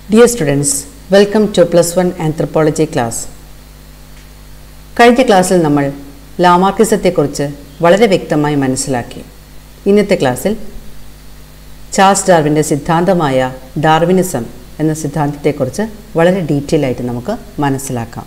Dear students, welcome to Plus One Anthropology class. കഴിഞ്ഞ ക്ലാസ്സിൽ നമ്മൾ ലാമാർക്കിസത്തെക്കുറിച്ച് വളരെ വ്യക്തമായി മനസ്സിലാക്കി ഇന്നത്തെ ക്ലാസ്സിൽ ചാൾസ് ഡാർവിൻ്റെ സിദ്ധാന്തമായ ഡാർവിനിസം എന്ന സിദ്ധാന്തത്തെക്കുറിച്ച് വളരെ ഡീറ്റെയിൽ ആയിട്ട് നമുക്ക് മനസ്സിലാക്കാം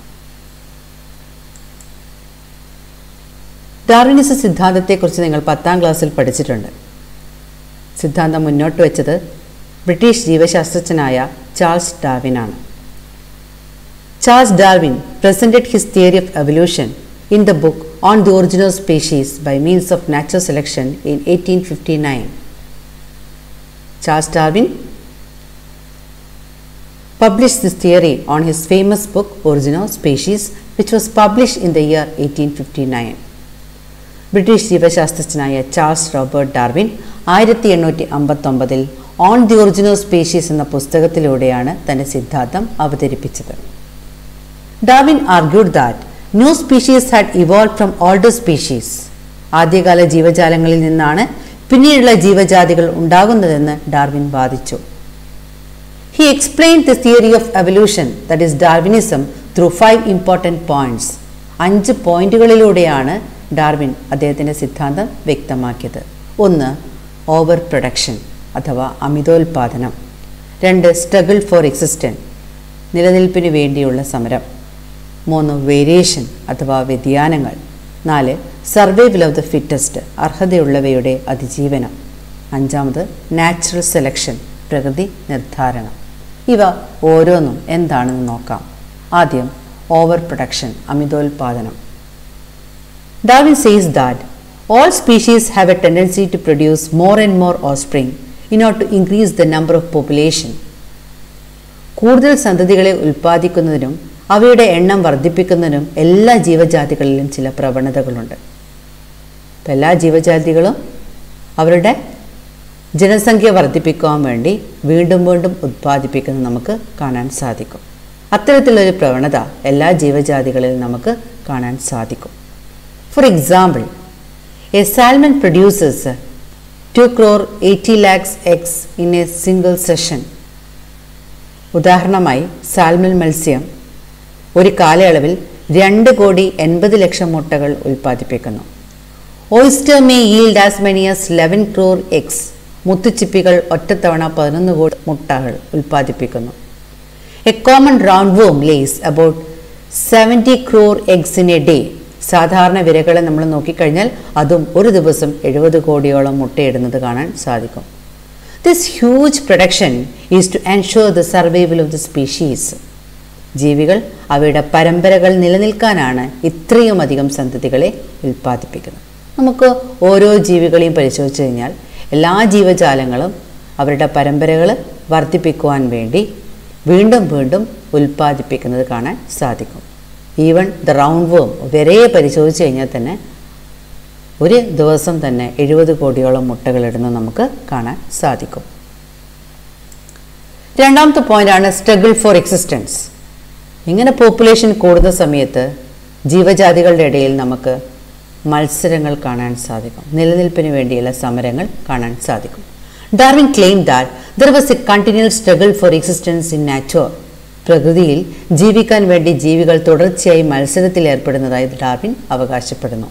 ഡാർവിനിസ സിദ്ധാന്തത്തെക്കുറിച്ച് നിങ്ങൾ പത്താം ക്ലാസ്സിൽ പഠിച്ചിട്ടുണ്ട് സിദ്ധാന്തം മുന്നോട്ട് വെച്ചത് ബ്രിട്ടീഷ് ജീവശാസ്ത്രജ്ഞനായ ചാൾസ് ഡാർവിനാണ് Charles Darwin presented his theory of evolution in the book On the Origin of Species by Means of Natural Selection in 1859. Charles Darwin published this theory on his famous book Origin of Species, which was published in the year 1859. British ജീവശാസ്ത്രജ്ഞനായ Charles Robert Darwin ആയിരത്തി എണ്ണൂറ്റി അമ്പത്തൊമ്പതിൽ on the original species എന്ന പുസ്തകത്തിലൂടെയാണ് തൻ്റെ സിദ്ധാന്തം അവതരിപ്പിച്ചത് Darwin argued that new species had evolve from older species ആദ്യകാല ജീവജാലങ്ങളിൽ നിന്നാണ് പിന്നീടുള്ള ജീവജാതികൾ ഉണ്ടാകുന്നതെന്ന് ഡാർവിൻ വാദിച്ചു he explain the theory of evolution that is Darwinism through five important points അഞ്ച് പോയിന്റുകളിലൂടെയാണ് ഡാർവിൻ അദ്ദേഹത്തിൻ്റെ സിദ്ധാന്തം വ്യക്തമാക്കിയത് ഒന്ന് ഓവർ പ്രൊഡക്ഷൻ അഥവാ അമിതോൽപാദനം രണ്ട് സ്ട്രഗിൾ ഫോർ എക്സിസ്റ്റൻ നിലനിൽപ്പിന് വേണ്ടിയുള്ള സമരം മൂന്ന് വേരിയേഷൻ അഥവാ വ്യതിയാനങ്ങൾ നാല് സർവൈവൽ ഓഫ് ദ ഫിറ്റസ്റ്റ് അർഹതയുള്ളവയുടെ അതിജീവനം അഞ്ചാമത് നാച്ചുറൽ സെലക്ഷൻ പ്രകൃതി നിർദ്ധാരണം ഇവ ഓരോന്നും എന്താണെന്ന് നോക്കാം ആദ്യം ഓവർ പ്രൊഡക്ഷൻ അമിതോൽപാദനം Darwin says that all species have a tendency to produce more and more offspring in order to increase the number of population. കൂടുതൽ സന്തതികളെ ഉൽപ്പാദിക്കുന്നതിനും അവയുടെ എണ്ണം വർദ്ധിപ്പിക്കുന്നതിനും എല്ലാ ജീവജാതികളിലും ചില പ്രവണതകളുണ്ട് അപ്പം എല്ലാ ജീവജാതികളും അവരുടെ ജനസംഖ്യ വർദ്ധിപ്പിക്കുവാൻ വേണ്ടി വീണ്ടും വീണ്ടും ഉത്പാദിപ്പിക്കുന്നത് നമുക്ക് കാണാൻ സാധിക്കും അത്തരത്തിലൊരു പ്രവണത എല്ലാ ജീവജാതികളിലും നമുക്ക് കാണാൻ സാധിക്കും for example A salmon produces 2 crore 80 lakhs eggs in a single session. ഉദാഹരണമായി സാൽമൺ മത്സ്യം ഒരു കാലയളവിൽ രണ്ട് കോടി എൺപത് ലക്ഷം മുട്ടകൾ ഉൽപ്പാദിപ്പിക്കുന്നു oyster may yield as many as eleven crore eggs മുത്തുച്ചിപ്പികൾ ഒറ്റത്തവണ പതിനൊന്ന് കോടി മുട്ടകൾ ഉൽപ്പാദിപ്പിക്കുന്നു a common round worm lays about seventy crore eggs in a day സാധാരണ വിരകളെ നമ്മൾ നോക്കിക്കഴിഞ്ഞാൽ അതും ഒരു ദിവസം എഴുപത് കോടിയോളം മുട്ടയിടുന്നത് കാണാൻ സാധിക്കും this huge production is to ensure the survival of the species ജീവികൾ അവയുടെ പരമ്പരകൾ നിലനിൽക്കാനാണ് ഇത്രയും അധികം സന്തതികളെ ഉൽപ്പാദിപ്പിക്കുന്നത് നമുക്ക് ഓരോ ജീവികളെയും പരിശോധിച്ച് കഴിഞ്ഞാൽ എല്ലാ ജീവജാലങ്ങളും അവരുടെ പരമ്പരകൾ വർദ്ധിപ്പിക്കുവാൻ വേണ്ടി വീണ്ടും വീണ്ടും ഉൽപ്പാദിപ്പിക്കുന്നത് കാണാൻ സാധിക്കും ഈവൻ ദ റൗണ്ട് വേം വരെ പരിശോധിച്ച് കഴിഞ്ഞാൽ തന്നെ ഒരു ദിവസം തന്നെ എഴുപത് കോടിയോളം മുട്ടകളിടുന്നത് നമുക്ക് കാണാൻ സാധിക്കും രണ്ടാമത്തെ പോയിന്റാണ് സ്ട്രഗിൾ ഫോർ എക്സിസ്റ്റൻസ് ഇങ്ങനെ പോപ്പുലേഷൻ കൂടുന്ന സമയത്ത് ജീവജാതികളുടെ ഇടയിൽ നമുക്ക് മത്സരങ്ങൾ കാണാൻ സാധിക്കും നിലനിൽപ്പിന് വേണ്ടിയുള്ള സമരങ്ങൾ കാണാൻ സാധിക്കും Darwin claim that there was a continual struggle for existence in nature പ്രകൃതിയിൽ ജീവിക്കാൻ വേണ്ടി ജീവികൾ തുടർച്ചയായി മത്സരത്തിൽ ഏർപ്പെടുന്നതായി ഡാർവിൻ അവകാശപ്പെടുന്നു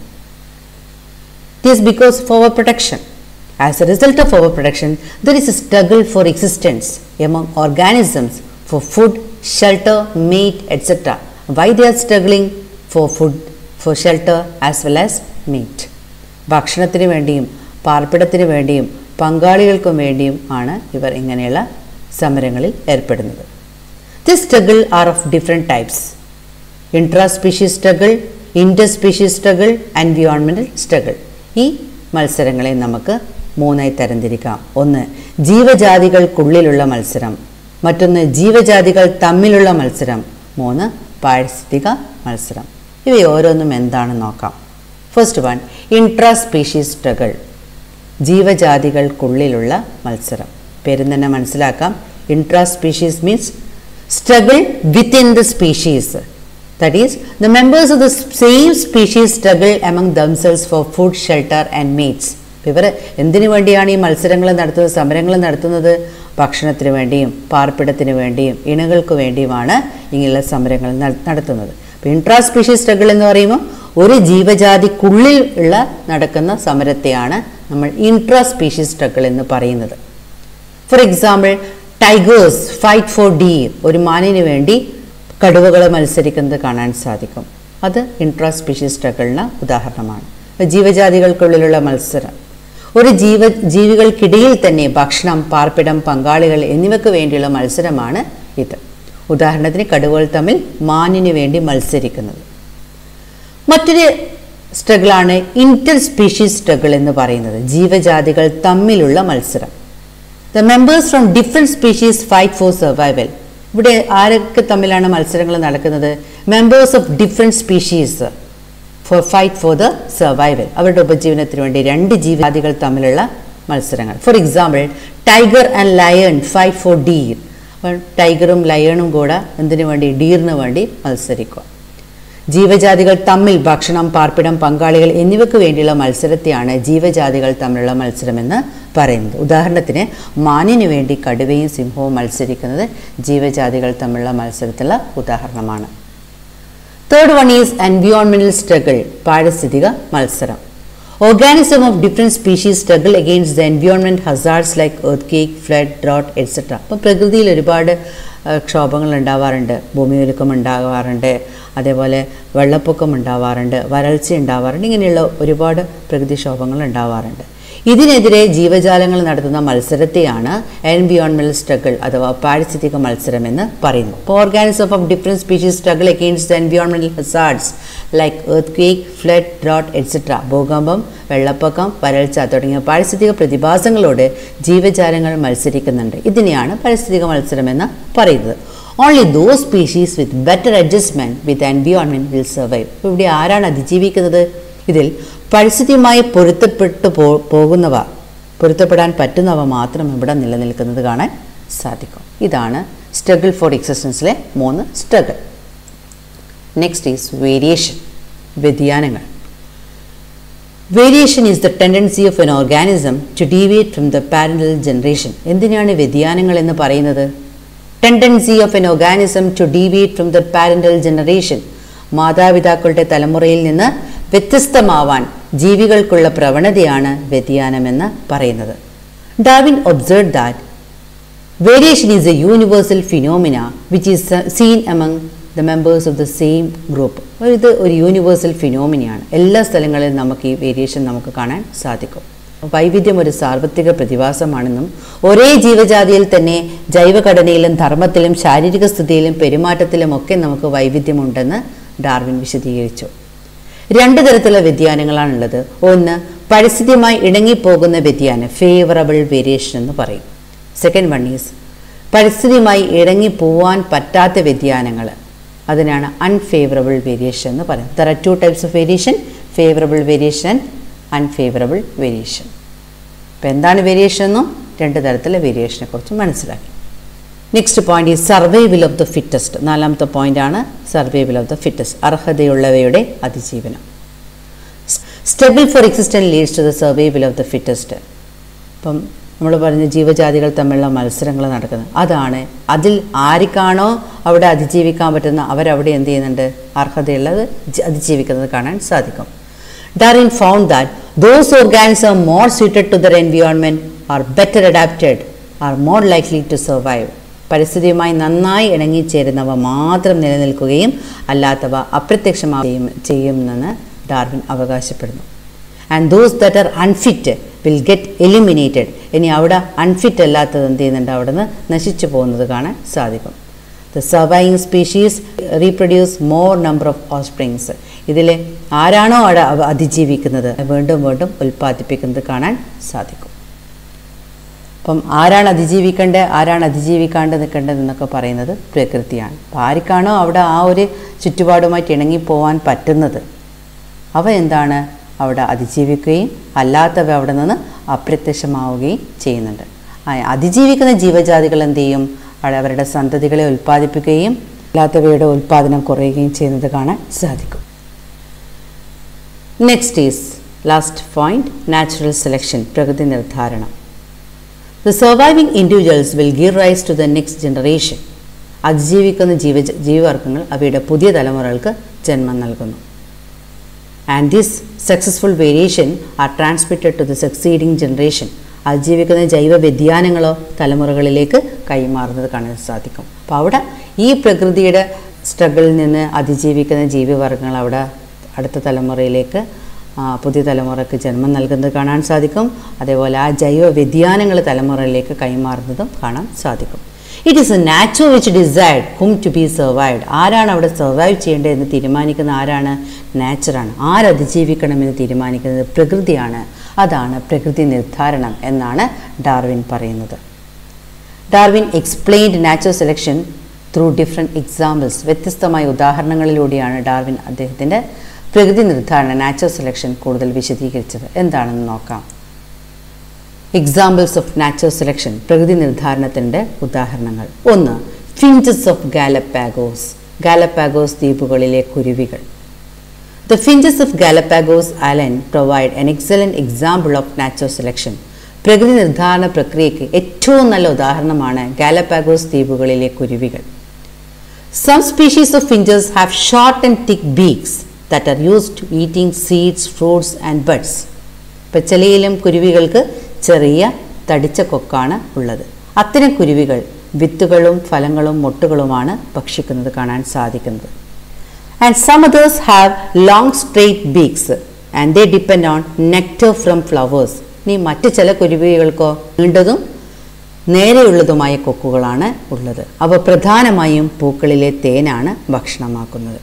this because of over protection as a result of over protection there is a struggle for existence among organisms for food shelter meat etcetera why they are struggling for food for shelter as well as meat ഭക്ഷണത്തിന് വേണ്ടിയും പാർപ്പിടത്തിന് വേണ്ടിയും പങ്കാളികൾക്കും വേണ്ടിയും ആണ് ഇവർ ഇങ്ങനെയുള്ള സമരങ്ങളിൽ ഏർപ്പെടുന്നത് This struggle are of different types intraspecies struggle, interspecies struggle, environmental struggle. ഈ മത്സരങ്ങളെ നമുക്ക് മൂന്നായി തരംതിരിക്കാം ഒന്ന് ജീവജാതികൾക്കുള്ളിലുള്ള മത്സരം മറ്റൊന്ന് ജീവജാതികൾ തമ്മിലുള്ള മത്സരം മൂന്ന് പാരിസ്ഥിതിക മത്സരം ഇവ ഓരോന്നും എന്താണെന്ന് നോക്കാം ഫസ്റ്റ് വൺ ഇൻട്രാസ്പീഷീസ് സ്ട്രഗിൾ ജീവജാതികൾക്കുള്ളിലുള്ള മത്സരം പേരും തന്നെ മനസ്സിലാക്കാം intraspecies means struggle within the species. That is, the members of the same species struggle among themselves for food, shelter and mates. ഇവർ എന്തിനു വേണ്ടിയാണ് ഈ മത്സരങ്ങൾ നടത്തുന്നത് സമരങ്ങൾ നടത്തുന്നത് ഭക്ഷണത്തിന് വേണ്ടിയും പാർപ്പിടത്തിന് വേണ്ടിയും ഇണകൾക്ക് വേണ്ടിയുമാണ് ഇങ്ങനെയുള്ള സമരങ്ങൾ ന- നടത്തുന്നത് അപ്പോൾ ഇൻട്രാ സ്പീഷീസ് സ്ട്രഗിൾ എന്ന് പറയുമ്പോൾ ഒരു ജീവജാതിക്കുള്ളിൽ ഉള്ള നടക്കുന്ന സമരത്തെയാണ് നമ്മൾ ഇൻട്രാ സ്പീഷീസ് സ്ട്രഗിൾ എന്ന് പറയുന്നത് for example tigers fight for deer ഒരു മാനിന് വേണ്ടി കടുവകൾ മത്സരിക്കുന്നത് കാണാൻ സാധിക്കും അത് ഇൻട്രാ സ്പീഷീസ് സ്ട്രഗിളിന് ഉദാഹരണമാണ് അപ്പോൾ ജീവജാതികൾക്കുള്ളിലുള്ള മത്സരം ഒരു ജീവ ജീവികൾക്കിടയിൽ തന്നെ ഭക്ഷണം പാർപ്പിടം പങ്കാളികൾ എന്നിവയ്ക്ക് വേണ്ടിയുള്ള മത്സരമാണ് ഇത് ഉദാഹരണത്തിന് കടുവകൾ തമ്മിൽ മാനിന് വേണ്ടി മത്സരിക്കുന്നത് മറ്റൊരു സ്ട്രഗിളാണ് ഇന്റർ സ്പീഷീസ് സ്ട്രഗിൾ എന്ന് പറയുന്നത് ജീവജാതികൾ തമ്മിലുള്ള മത്സരം the members from different species fight for survival ഇവിടെ ആരൊക്കെ തമ്മിലാണ് മത്സരങ്ങൾ നടക്കുന്നത് members of different species for fight for the survival അവരുടെ ഉപജീവനത്തിന് വേണ്ടി രണ്ട് ജീവജാതികൾ തമ്മിലുള്ള മത്സരങ്ങൾ for example tiger and lion fight for deer ടൈഗറും ലയണും കൂടെ എന്തിനു വേണ്ടി ഡീറിന് വേണ്ടി മത്സരിക്കുക ജീവജാതികൾ തമ്മിൽ ഭക്ഷണം പാർപ്പിടം പങ്കാളികൾ എന്നിവയ്ക്ക് വേണ്ടിയുള്ള മത്സരത്തെയാണ് ജീവജാതികൾ തമ്മിലുള്ള മത്സരമെന്ന് പറയുന്നത് ഉദാഹരണത്തിന് മാനിന് വേണ്ടി കടുവയും സിംഹവും മത്സരിക്കുന്നത് ജീവജാതികൾ തമ്മിലുള്ള മത്സരത്തിലുള്ള ഉദാഹരണമാണ് തേർഡ് വൺ ഈസ് എൻവിയോൺമെന്റൽ സ്ട്രഗിൾ പാരിസ്ഥിതിക മത്സരം organism of different species struggle against the environment hazards like earthquake flood drought etcetera അപ്പോൾ പ്രകൃതിയിൽ ഒരുപാട് ആ, ക്ഷോഭങ്ങൾ ഉണ്ടാവാറുണ്ട് ഭൂമിയൊരുക്കം ഉണ്ടാവാറുണ്ട് അതേപോലെ വെള്ളപ്പൊക്കം ഉണ്ടാവാറുണ്ട് വരൾച്ച ഉണ്ടാവാറുണ്ട് ഇങ്ങനെയുള്ള ഒരുപാട് പ്രകൃതിക്ഷോഭങ്ങൾ ഉണ്ടാവാറുണ്ട് ഇതിനെതിരെ ജീവജാലങ്ങൾ നടത്തുന്ന മത്സരത്തെയാണ് എൻവിയോൺമെന്റൽ സ്ട്രഗിൾ അഥവാ പാരിസ്ഥിതിക മത്സരം എന്ന് പറയുന്നു ഇപ്പോൾ organism of different species struggle against the എൻവിയോൺമെന്റൽ hazards like earthquake flood drought etcetera ഭൂകമ്പം വെള്ളപ്പൊക്കം വരൾച്ച തുടങ്ങിയ പാരിസ്ഥിതിക പ്രതിഭാസങ്ങളോട് ജീവജാലങ്ങൾ മത്സരിക്കുന്നുണ്ട് ഇതിനെയാണ് പാരിസ്ഥിതിക മത്സരം എന്ന് പറയുന്നത് only those species with better adjustment with environment will survive ഇവിടെ ആരാണ് അതിജീവിക്കുന്നത് ഇതിൽ പരിസ്ഥിതിയുമായി പൊരുത്തപ്പെട്ടു പോ പോകുന്നവ പൊരുത്തപ്പെടാൻ പറ്റുന്നവ മാത്രം ഇവിടെ നിലനിൽക്കുന്നത് കാണാൻ സാധിക്കും ഇതാണ് സ്ട്രഗിൾ ഫോർ എക്സിസ്റ്റൻസിലെ മൂന്ന് സ്ട്രഗിൾ നെക്സ്റ്റ് ഈസ് വേരിയേഷൻ വ്യതിയാനങ്ങൾ variation is the tendency of an organism to deviate from the parental generation എന്തിനാണ് വ്യതിയാനങ്ങൾ എന്ന് പറയുന്നത് tendency of an organism to deviate from the parental generation മാതാപിതാക്കളുടെ തലമുറയിൽ നിന്ന് വ്യത്യസ്തമാവാൻ ജീവികൾക്കുള്ള പ്രവണതയാണ് വ്യതിയാനമെന്ന് പറയുന്നത് Darwin observe that Variation is a universal phenomena which is uh, seen among the members of the same group. അപ്പോൾ ഇത് ഒരു യൂണിവേഴ്സൽ ഫിനോമിനയാണ് എല്ലാ സ്ഥലങ്ങളിലും നമുക്ക് ഈ വേരിയേഷൻ നമുക്ക് കാണാൻ സാധിക്കും വൈവിധ്യം ഒരു സാർവത്രിക പ്രതിഭാസമാണെന്നും ഒരേ ജീവജാതിയിൽ തന്നെ ജൈവഘടനയിലും ധർമ്മത്തിലും ശാരീരിക സ്ഥിതിയിലും പെരുമാറ്റത്തിലും ഒക്കെ നമുക്ക് വൈവിധ്യമുണ്ടെന്ന് ഡാർവിൻ വിശദീകരിച്ചു രണ്ട് തരത്തിലുള്ള വ്യതിയാനങ്ങളാണുള്ളത് ഒന്ന് പരിസ്ഥിതിയുമായി ഇണങ്ങിപ്പോകുന്ന വ്യതിയാനം ഫേവറബിൾ വേരിയേഷൻ എന്ന് പറയും സെക്കൻഡ് വൺ ഈസ് പരിസ്ഥിതിയുമായി ഇണങ്ങി പോവാൻ പറ്റാത്ത വ്യതിയാനങ്ങൾ അതിനാണ് അൺഫേവറബിൾ വേരിയേഷൻ എന്ന് പറയും there are two types of variation favourable variation unfavourable variation അപ്പോൾ എന്താണ് വേരിയേഷൻ എന്നും രണ്ട് തരത്തിലുള്ള വേരിയേഷനെ കുറിച്ച് മനസ്സിലാക്കി നെക്സ്റ്റ് പോയിന്റ് ഈ സർവൈവൽ ഓഫ് ദ ഫിറ്റസ്റ്റ് നാലാമത്തെ പോയിന്റാണ് സർവൈവൽ ഓഫ് ദ ഫിറ്റസ്റ്റ് അർഹതയുള്ളവയുടെ അതിജീവനം struggle for existence leads to the survival of the fittest ഇപ്പം നമ്മൾ പറഞ്ഞ ജീവജാതികൾ തമ്മിലുള്ള മത്സരങ്ങൾ നടക്കുന്നത് അതാണ് അതിൽ ആർക്കാണോ അവിടെ അതിജീവിക്കാൻ പറ്റുന്ന അവരവിടെ എന്ത് ചെയ്യുന്നുണ്ട് അർഹതയുള്ളത് ജ- അതിജീവിക്കുന്നത് കാണാൻ സാധിക്കും Darwin found that those organism more suited to their environment are better adapted are more likely to survive പരിസ്ഥിതിയുമായി നന്നായി ഇണങ്ങിച്ചേരുന്നവ മാത്രം നിലനിൽക്കുകയും അല്ലാത്തവ അപ്രത്യക്ഷമാവുകയും ചെയ്യുമെന്ന് ഡാർവിൻ അവകാശപ്പെടുന്നു and those that are unfit will get eliminated ഇനി അവിടെ അൺഫിറ്റ് അല്ലാത്തത് എന്ത് ചെയ്യുന്നുണ്ട് അവിടെ നിന്ന് നശിച്ചു പോകുന്നത് കാണാൻ സാധിക്കും the surviving species reproduce more number of offsprings ഇതിൽ ആരാണോ അവിടെ അവ- അതിജീവിക്കുന്നത് വീണ്ടും വീണ്ടും ഉൽപ്പാദിപ്പിക്കുന്നത് കാണാൻ സാധിക്കും അപ്പം ആരാണ് അതിജീവിക്കേണ്ടത് ആരാണ് അതിജീവിക്കാണ്ട് നിൽക്കേണ്ടത് എന്നൊക്കെ പറയുന്നത് പ്രകൃതിയാണ് അപ്പോൾ ആർക്കാണോ അവിടെ ആ ഒരു ചുറ്റുപാടുമായിട്ട് ഇണങ്ങിപ്പോവാൻ പറ്റുന്നത് അവ എന്താണ് അവിടെ അതിജീവിക്കുകയും അല്ലാത്തവ അവിടെ നിന്ന് അപ്രത്യക്ഷമാവുകയും ചെയ്യുന്നുണ്ട് ആ, അതിജീവിക്കുന്ന ജീവജാതികൾ എന്ത് ചെയ്യും അവിടെ അവരുടെ സന്തതികളെ ഉൽപ്പാദിപ്പിക്കുകയും അല്ലാത്തവയുടെ ഉൽപ്പാദനം കുറയുകയും ചെയ്യുന്നത് കാണാൻ സാധിക്കും next is last point natural selection പ്രകൃതി നിർദ്ധാരണം the surviving individuals will give rise to the next generation അതിജീവിക്കുന്ന ജീവ ജീവവർഗങ്ങൾ അവയുടെ പുതിയ തലമുറകൾക്ക് ജന്മം നൽകുന്നു and this successful variation are transmitted to the succeeding generation അതിജീവിക്കുന്ന ജൈവ വ്യതിയാനങ്ങളോ തലമുറകളിലേക്ക് കൈമാറുന്നത് കാണാൻ സാധിക്കും അപ്പോൾ അവിടെ ഈ പ്രകൃതിയുടെ സ്ട്രഗിളിൽ നിന്ന് അതിജീവിക്കുന്ന ജീവിവർഗങ്ങൾ അവിടെ അടുത്ത തലമുറയിലേക്ക് ആ, പുതിയ തലമുറയ്ക്ക് ജന്മം നൽകുന്നത് കാണാൻ സാധിക്കും അതേപോലെ ആ ജൈവ വ്യതിയാനങ്ങൾ തലമുറയിലേക്ക് കൈമാറുന്നതും കാണാൻ സാധിക്കും it is a natural which decide whom to be survived ആരാണ് അവിടെ സർവൈവ് ചെയ്യേണ്ടതെന്ന് തീരുമാനിക്കുന്ന ആരാണ് നാച്ചറാണ് ആരതിജീവിക്കണമെന്ന് തീരുമാനിക്കുന്നത് പ്രകൃതിയാണ് അതാണ് പ്രകൃതി നിർദ്ധാരണം എന്നാണ് ഡാർവിൻ പറയുന്നത് Darwin explained natural selection through different examples വ്യത്യസ്തമായ ഉദാഹരണങ്ങളിലൂടെയാണ് ഡാർവിൻ അദ്ദേഹത്തിൻ്റെ പ്രകൃതി നിർദ്ധാരണ നാച്ചുറൽ സെലക്ഷൻ കൂടുതൽ വിശദീകരിച്ചത് എന്താണെന്ന് നോക്കാം എക്സാമ്പിൾസ് ഓഫ് നാച്ചുറൽ സെലക്ഷൻ പ്രകൃതി നിർദ്ധാരണത്തിൻ്റെ ഉദാഹരണങ്ങൾ ഒന്ന് ഫിഞ്ചസ് ഓഫ് ഗാലപ്പാഗോസ് ഗാലപ്പാഗോസ് ദ്വീപുകളിലെ കുരുവികൾ The finches of Galapagos Island provide an excellent example of natural selection. പ്രകൃതി നിർദ്ധാരണ പ്രക്രിയയ്ക്ക് ഏറ്റവും നല്ല ഉദാഹരണമാണ് ഗാലപ്പാഗോസ് ദ്വീപുകളിലെ കുരുവികൾ some species of finches have short and thick beaks that are used to eating seeds fruits and buds ഇപ്പം ചിലയിലും കുരുവികൾക്ക് ചെറിയ തടിച്ച കൊക്കാണ് ഉള്ളത് അത്തരം കുരുവികൾ വിത്തുകളും ഫലങ്ങളും മൊട്ടുകളുമാണ് ഭക്ഷിക്കുന്നത് കാണാൻ സാധിക്കുന്നത് and some others have long straight beaks and they depend on nectar from flowers ഇനി മറ്റ് ചില കുരുവികൾക്കോ നീണ്ടതും നേരെയുള്ളതുമായ കൊക്കുകളാണ് ഉള്ളത് അവ പ്രധാനമായും പൂക്കളിലെ തേനാണ് ഭക്ഷണമാക്കുന്നത്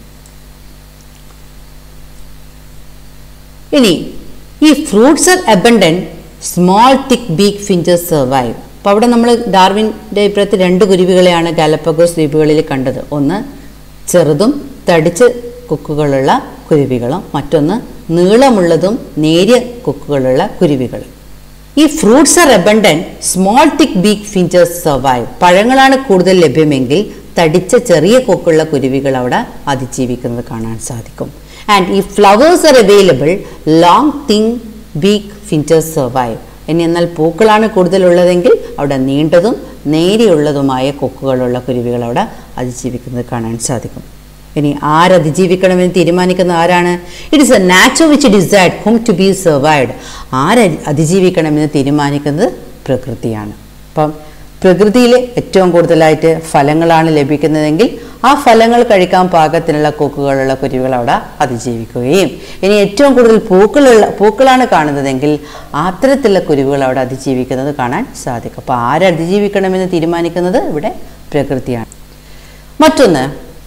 ഇനി ഈ fruits are abundant small thick beak finches survive അപ്പോൾ അവിടെ നമ്മൾ ഡാർവിൻ്റെ അഭിപ്രായത്തിൽ രണ്ട് കുരുവികളെയാണ് ഗാലപ്പഗോസ് ദ്വീപുകളിൽ കണ്ടത് ഒന്ന് ചെറുതും തടിച്ച് കൊക്കുകളുള്ള കുരുവികളും മറ്റൊന്ന് നീളമുള്ളതും നേരിയ കൊക്കുകളുള്ള കുരുവികൾ ഈ fruits are abundant small thick beak finches survive പഴങ്ങളാണ് കൂടുതൽ ലഭ്യമെങ്കിൽ തടിച്ച ചെറിയ കൊക്കുള്ള കുരുവികൾ അവിടെ അതിജീവിക്കുന്നത് കാണാൻ സാധിക്കും ആൻഡ് ഈ flowers are available long thin beak finches survive ഇനി എന്നാൽ പൂക്കളാണ് കൂടുതലുള്ളതെങ്കിൽ അവിടെ നീണ്ടതും നേരിയുള്ളതുമായ കൊക്കുകളുള്ള കുരുവികൾ അവിടെ അതിജീവിക്കുന്നത് കാണാൻ സാധിക്കും ഇനി ആരതിജീവിക്കണമെന്ന് തീരുമാനിക്കുന്ന ആരാണ് it is a natural which decide whom to be survived ആര് അതിജീവിക്കണമെന്ന് തീരുമാനിക്കുന്നത് പ്രകൃതിയാണ് അപ്പം പ്രകൃതിയിൽ ഏറ്റവും കൂടുതലായിട്ട് ഫലങ്ങളാണ് ലഭിക്കുന്നതെങ്കിൽ ആ ഫലങ്ങൾ കഴിക്കാൻ പാകത്തിനുള്ള കൊക്കുകളുള്ള കുരുവികൾ അവിടെ അതിജീവിക്കുകയും ഇനി ഏറ്റവും കൂടുതൽ പൂക്കളുള്ള പൂക്കളാണ് കാണുന്നതെങ്കിൽ അത്തരത്തിലുള്ള കുരുവികൾ അവിടെ അതിജീവിക്കുന്നത് കാണാൻ സാധിക്കും അപ്പോൾ ആര് അതിജീവിക്കണമെന്ന് തീരുമാനിക്കുന്നത് ഇവിടെ പ്രകൃതിയാണ് മറ്റൊന്ന്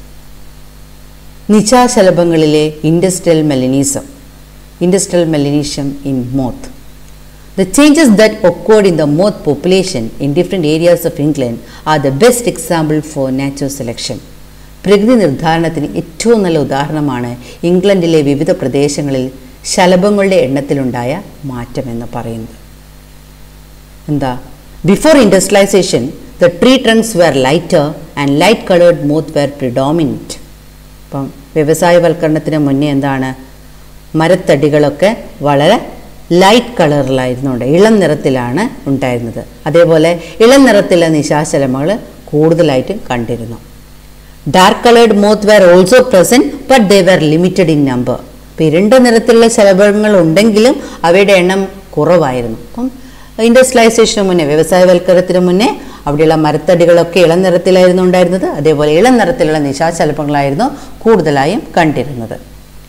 നിശാശലഭങ്ങളിലെ industrial melanism industrial melanism in moth The changes that occurred in the moth population in different areas of England are the best example for natural selection. പ്രകൃതി നിർദ്ധാരണത്തിന് ഏറ്റവും നല്ല ഉദാഹരണമാണ് ഇംഗ്ലണ്ടിലെ വിവിധ പ്രദേശങ്ങളിൽ ശലഭങ്ങളുടെ എണ്ണത്തിലുണ്ടായ മാറ്റമെന്ന് പറയുന്നത് എന്താ before industrialization the tree trunks were lighter and light coloured moth were predominant അപ്പം വ്യവസായവൽക്കരണത്തിന് മുന്നേ എന്താണ് മരത്തടികളൊക്കെ വളരെ ലൈറ്റ് കളറിലായിരുന്നു ഉണ്ട് ഇളം നിറത്തിലാണ് ഉണ്ടായിരുന്നത് അതേപോലെ ഇളം നിറത്തിലെ നിശാശലമകൾ കൂടുതലായിട്ടും കണ്ടിരുന്നു dark coloured moth were also present but they were limited in number അപ്പോൾ ഇരുണ്ട നിറത്തിലുള്ള ശലഭങ്ങൾ ഉണ്ടെങ്കിലും അവയുടെ എണ്ണം കുറവായിരുന്നു അപ്പം ഇൻഡസ്ട്രിയലൈസേഷന് മുന്നേ വ്യവസായവൽക്കരണത്തിന് മുന്നേ അവിടെയുള്ള മരത്തടികളൊക്കെ ഇളം നിറത്തിലായിരുന്നു ഉണ്ടായിരുന്നത് അതേപോലെ ഇളം നിറത്തിലുള്ള നിശാശലഭങ്ങളായിരുന്നു കൂടുതലായും കണ്ടിരുന്നത്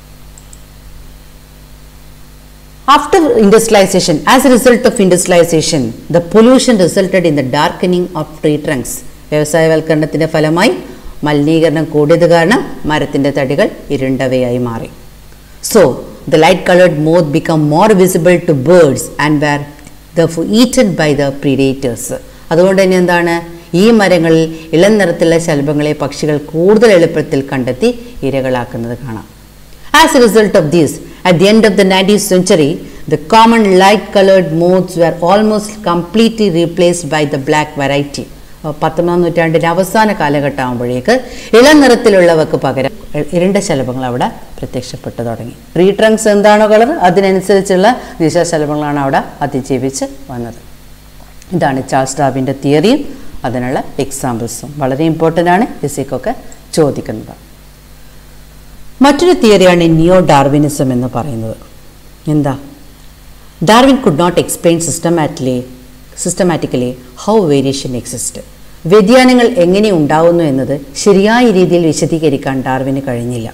After industrialization, as a result of industrialization, the pollution resulted in the darkening of tree trunks. വ്യവസായവൽക്കരണത്തിന്റെ ഫലമായി മലിനീകരണം കൂടിയത് കാരണം മരത്തിന്റെ തടികൾ ഇരുണ്ടവയായി മാറി so the light coloured moth become more visible to birds and were the eaten by the predators അതുകൊണ്ട് തന്നെ എന്താണ് ഈ മരങ്ങളിൽ ഇളം നിറത്തിലുള്ള ശലഭങ്ങളെ പക്ഷികൾ കൂടുതൽ എളുപ്പത്തിൽ കണ്ടെത്തി ഇരകളാക്കുന്നത് കാണാം As a result of this, at the end of the 19th century, the common light-colored moths were almost completely replaced by the black variety. പത്തൊമ്പതാം നൂറ്റാണ്ടിൻ്റെ അവസാന കാലഘട്ടമാകുമ്പോഴേക്ക് ഇളം നിറത്തിലുള്ളവർക്ക് പകരം ഇരുണ്ട ശലഭങ്ങൾ അവിടെ പ്രത്യക്ഷപ്പെട്ടു തുടങ്ങി ട്രീ ട്രങ്ക്സ് എന്താണോ കളർ അതിനനുസരിച്ചുള്ള ദിശാശലഭങ്ങളാണ് അവിടെ അതിജീവിച്ച് വന്നത് ഇതാണ് ചാൾസ് ഡാർവിൻ്റെ തിയറിയും അതിനുള്ള എക്സാമ്പിൾസും വളരെ ഇമ്പോർട്ടൻ്റ് ആണ് ഫിസിക്കൊക്കെ ചോദിക്കുന്നത് മറ്റൊരു തിയറിയാണ് നിയോ ഡാർവിനിസം എന്ന് പറയുന്നത് എന്താ Darwin could not explain systematically systematically how variation exist വ്യതിയാനങ്ങൾ എങ്ങനെ ഉണ്ടാവുന്നു എന്നത് ശരിയായ രീതിയിൽ വിശദീകരിക്കാൻ ഡാർവിന് കഴിഞ്ഞില്ല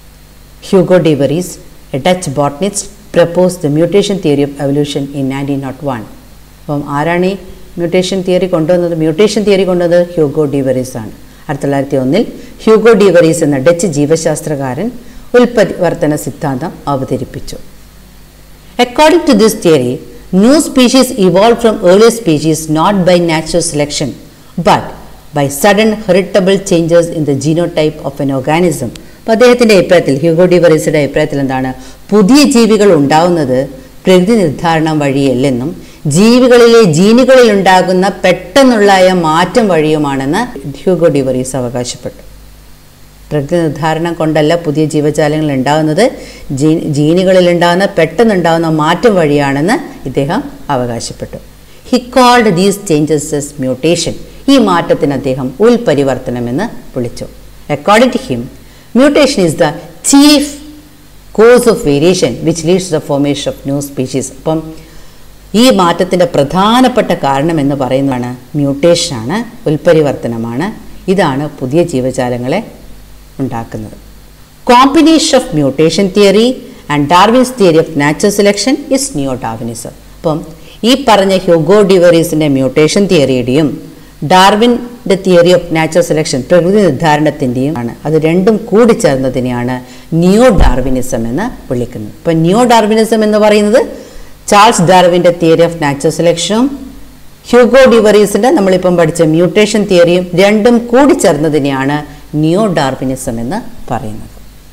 Hugo De Vries a Dutch botanist propose the mutation theory of evolution in nineteen nought one അപ്പം ആരാണ് ഈ മ്യൂട്ടേഷൻ തിയറി കൊണ്ടുവന്നത് മ്യൂട്ടേഷൻ തിയറി കൊണ്ടുവന്നത് ഹ്യൂഗോ ഡിവറീസ് ആണ് ആയിരത്തി തൊള്ളായിരത്തി ഒന്നിൽ ഹ്യൂഗോ ഡിവറീസ് എന്ന ഡച്ച് ജീവശാസ്ത്രകാരൻ ഉൽപരിവർത്തന സിദ്ധാന്തം അവതരിപ്പിച്ചു According to this theory, new species evolved from earlier species not by natural selection but by sudden heritable changes in the genotype of an organism. അപ്പോൾ അദ്ദേഹത്തിൻ്റെ അഭിപ്രായത്തിൽ ഹ്യൂഗോ ഡിവറീസിയുടെ അഭിപ്രായത്തിൽ എന്താണ് പുതിയ ജീവികൾ ഉണ്ടാവുന്നത് പ്രകൃതി നിർദ്ധാരണം വഴിയല്ലെന്നും ജീവികളിലെ ജീനുകളിൽ ഉണ്ടാകുന്ന പെട്ടെന്നുള്ളായ മാറ്റം വഴിയുമാണെന്ന് ഹ്യൂഗോ ഡിവറീസ് അവകാശപ്പെട്ടു പ്രകൃതി നിർദ്ധാരണം കൊണ്ടല്ല പുതിയ ജീവജാലങ്ങൾ ഉണ്ടാകുന്നത് ജീ ജീനുകളിൽ ഉണ്ടാകുന്ന പെട്ടെന്നുണ്ടാകുന്ന മാറ്റം വഴിയാണെന്ന് ഇദ്ദേഹം അവകാശപ്പെട്ടു he called these changes as mutation ഈ മാറ്റത്തിന് അദ്ദേഹം ഉൽപരിവർത്തനം എന്ന് വിളിച്ചു according to him mutation is the chief cause of variation which leads the formation of new species അപ്പം ഈ മാറ്റത്തിൻ്റെ പ്രധാനപ്പെട്ട കാരണം എന്ന് പറയുന്നതാണ് മ്യൂട്ടേഷനാണ് ഉൽപരിവർത്തനമാണ് ഇതാണ് പുതിയ ജീവജാലങ്ങളെ ഉണ്ടാക്കുന്നത് combination of mutation theory and Darwin's theory of natural selection is neo Darwinism അപ്പം ഈ പറഞ്ഞ ഹ്യൂഗോ ഡിവറീസിൻ്റെ മ്യൂട്ടേഷൻ തിയറിയുടെയും ഡാർവിൻ്റെ തിയറി ഓഫ് നാച്ചുറൽ സെലക്ഷൻ പ്രകൃതി നിർദ്ധാരണത്തിൻ്റെയും ആണ് അത് രണ്ടും കൂടി ചേർന്നതിനെയാണ് നിയോ ഡാർവിനിസം എന്ന് വിളിക്കുന്നത് അപ്പം നിയോ ഡാർവിനിസം എന്ന് പറയുന്നത് ചാൾസ് ഡാർവിൻ്റെ തിയറി ഓഫ് നാച്ചുറൽ സെലക്ഷനും ഹ്യൂഗോ ഡിവറീസിൻ്റെ നമ്മളിപ്പം പഠിച്ച മ്യൂട്ടേഷൻ തിയറിയും രണ്ടും കൂടി ചേർന്നതിനെയാണ് നിയോ ഡാർവിനിസം എന്ന് പറയുന്നത്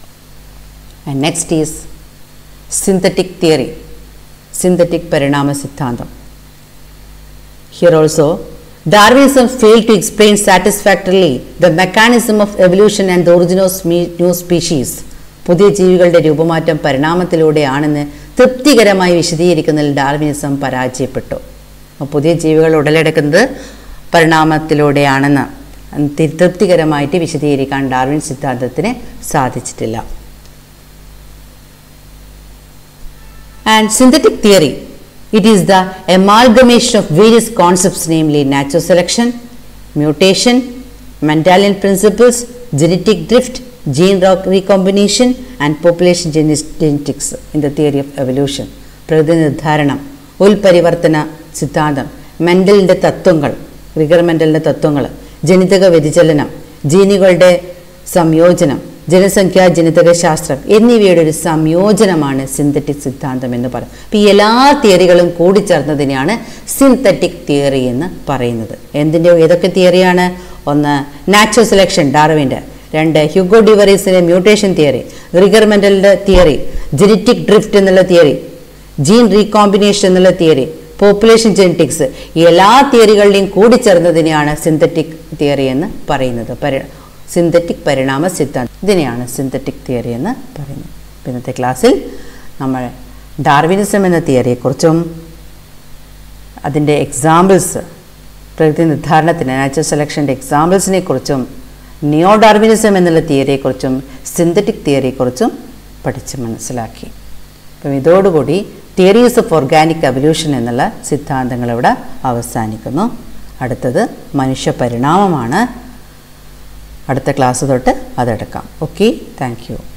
and next is synthetic theory synthetic പരിണാമ സിദ്ധാന്തം here also Darwinism fail to explain satisfactorily the mechanism of evolution and the origin of new species പുതിയ ജീവികളുടെ രൂപമാറ്റം പരിണാമത്തിലൂടെയാണെന്ന് തൃപ്തികരമായി വിശദീകരിക്കുന്നതിൽ ഡാർവിനിസം പരാജയപ്പെട്ടു അപ്പോൾ പുതിയ ജീവികൾ ഉടലെടുക്കുന്നത് പരിണാമത്തിലൂടെയാണെന്ന് തി- തൃപ്തികരമായിട്ട് വിശദീകരിക്കാൻ ഡാർവിൻ സിദ്ധാന്തത്തിന് സാധിച്ചിട്ടില്ല and synthetic theory it is the amalgamation of various concepts namely natural selection mutation mendelian principles genetic drift gene rock- recombination and population gene- genetics in the theory of evolution പ്രകൃതി നിർദ്ധാരണം ഉൽപരിവർത്തന സിദ്ധാന്തം മെൻ്റലിൻ്റെ തത്വങ്ങൾ rigger മെൻ്റലിൻ്റെ തത്വങ്ങൾ ജനിതക വ്യതിചലനം ജീനുകളുടെ സംയോജനം ജനസംഖ്യാ ജനിതക ശാസ്ത്രം എന്നിവയുടെ ഒരു സംയോജനമാണ് സിന്തറ്റിക് സിദ്ധാന്തം എന്ന് പറയുന്നത് അപ്പോൾ ഈ എല്ലാ തിയറികളും കൂടിച്ചേർന്നതിനെയാണ് സിന്തറ്റിക് തിയറി എന്ന് പറയുന്നത് എന്തിൻ്റെ ഏതൊക്കെ തിയറിയാണ് ഒന്ന് നാച്ചുറൽ സെലക്ഷൻ ഡാർവിൻ്റെ രണ്ട് ഹ്യൂഗോ ഡിവറീസിൻ്റെ മ്യൂട്ടേഷൻ തിയറി റിഗർ മെൻ്റലിൻ്റെ തിയറി ജനറ്റിക് ഡ്രിഫ്റ്റ് എന്നുള്ള തിയറി ജീൻ റീകോമ്പിനേഷൻ എന്നുള്ള തിയറി പോപ്പുലേഷൻ ജെനറ്റിക്സ് ഈ എല്ലാ തിയറികളുടെയും കൂടിച്ചേർന്നതിനെയാണ് സിന്തറ്റിക് തിയറി എന്ന് പറയുന്നത് പരി സിന്തറ്റിക് പരിണാമ സിദ്ധാന്തം ഇതിനെയാണ് സിന്തറ്റിക് തിയറി എന്ന് പറയുന്നത് അപ്പോൾ ഇന്നത്തെ ക്ലാസ്സിൽ നമ്മൾ ഡാർവിനിസം എന്ന തിയറിയെക്കുറിച്ചും അതിൻ്റെ എക്സാമ്പിൾസ് പ്രകൃതി നിർദ്ധാരണത്തിന് നാച്ചുറൽ സെലക്ഷൻ്റെ എക്സാമ്പിൾസിനെ കുറിച്ചും നിയോ ഡാർവിനിസം എന്നുള്ള തിയറിയെക്കുറിച്ചും സിന്തറ്റിക് തിയറിയെക്കുറിച്ചും പഠിച്ച് മനസ്സിലാക്കി അപ്പം ഇതോടുകൂടി തിയറീസ് ഓഫ് ഓർഗാനിക് എവല്യൂഷൻ എന്നുള്ള സിദ്ധാന്തങ്ങൾ ഇവിടെ അവസാനിക്കുന്നു അടുത്തത് മനുഷ്യ പരിണാമമാണ് അടുത്ത ക്ലാസ് തൊട്ട് അതെടുക്കാം ഓക്കെ താങ്ക് യു